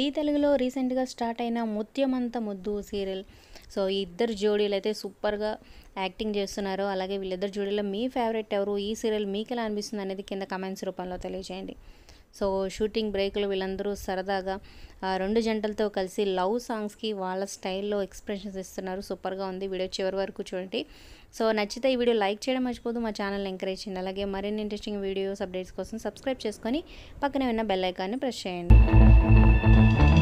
తెలుగులో రీసెంట్గా స్టార్ట్ అయిన ముత్యమంత ముద్దు సీరియల్ సో ఈ ఇద్దరు జోడీలు అయితే సూపర్గా యాక్టింగ్ చేస్తున్నారు అలాగే వీళ్ళిద్దరు జోడీలో మీ ఫేవరెట్ ఎవరు ఈ సీరియల్ మీకు ఎలా అనిపిస్తుంది అనేది కింద కమెంట్స్ రూపంలో తెలియజేయండి సో షూటింగ్ బ్రేక్లో వీళ్ళందరూ సరదాగా ఆ, రెండు జంటలతో కలిసి లవ్ సాంగ్స్కి వాళ్ళ స్టైల్లో ఎక్స్ప్రెషన్స్ ఇస్తున్నారు సూపర్గా ఉంది వీడియో చివరి వరకు చూడండి సో నచ్చితే ఈ వీడియో లైక్ చేయడం మర్చిపోదు మా ఛానల్ ఎంకరేజ్ చేయండి అలాగే మరిన్ని ఇంట్రెస్టింగ్ వీడియోస్ అప్డేట్స్ కోసం సబ్స్క్రైబ్ చేసుకొని పక్కనే ఉన్న బెల్ ఐకాన్ని ప్రెస్ చేయండి